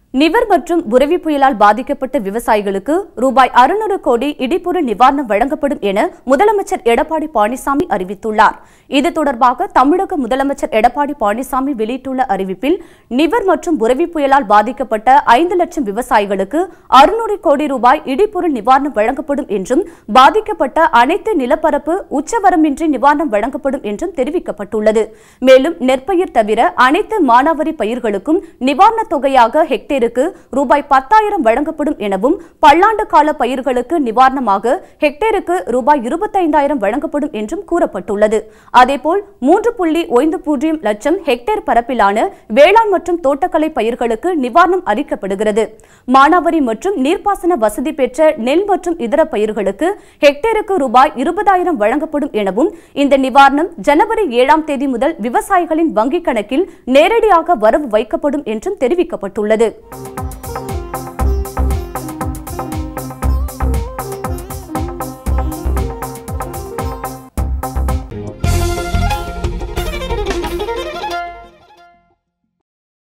நிவர் மற்றும் புரவி புயலால் பாதிக்கப்பட்ட விவசாயிகளுக்கு ரூபாய் அறுநூறு கோடி இடிபொருள் நிவாரணம் வழங்கப்படும் என முதலமைச்சர் எடப்பாடி பழனிசாமி அறிவித்துள்ளார் இது தொடர்பாக தமிழக முதலமைச்சர் எடப்பாடி பழனிசாமி வெளியிட்டுள்ள அறிவிப்பில் நிவர் மற்றும் புரவி புயலால் பாதிக்கப்பட்ட ஐந்து லட்சம் விவசாயிகளுக்கு அறுநூறு கோடி ரூபாய் இடிபொருள் நிவாரணம் வழங்கப்படும் என்றும் பாதிக்கப்பட்ட அனைத்து நிலப்பரப்பு உச்சவரம்பின்றி நிவாரணம் வழங்கப்படும் என்றும் தெரிவிக்கப்பட்டுள்ளது மேலும் நெற்பயிர் தவிர அனைத்து மானாவாரி பயிர்களுக்கும் நிவாரணத் தொகையாக ஹெக்டேருக்கு ரூபாய் பத்தாயிரம் வழங்கப்படும் எனவும் பல்லாண்டு கால பயிர்களுக்கு நிவாரணமாக ஹெக்டேருக்கு ரூபாய் இருபத்தைந்தாயிரம் வழங்கப்படும் என்றும் கூறப்பட்டுள்ளது அதேபோல் மூன்று புள்ளி ஐந்து பூஜ்ஜியம் லட்சம் ஹெக்டேர் பரப்பிலான வேளாண் மற்றும் தோட்டக்கலை பயிர்களுக்கு நிவாரணம் அளிக்கப்படுகிறது மானாவாரி மற்றும் நீர்ப்பாசன வசதி பெற்ற நெல் மற்றும் இதர பயிர்களுக்கு ஹெக்டேருக்கு ரூபாய் இருபதாயிரம் வழங்கப்படும் எனவும் இந்த நிவாரணம் ஜனவரி ஏழாம் தேதி முதல் விவசாயிகளின் வங்கிக் கணக்கில் நேரடியாக வரவு வைக்கப்படும் என்றும் தெரிவிக்கப்பட்டுள்ளது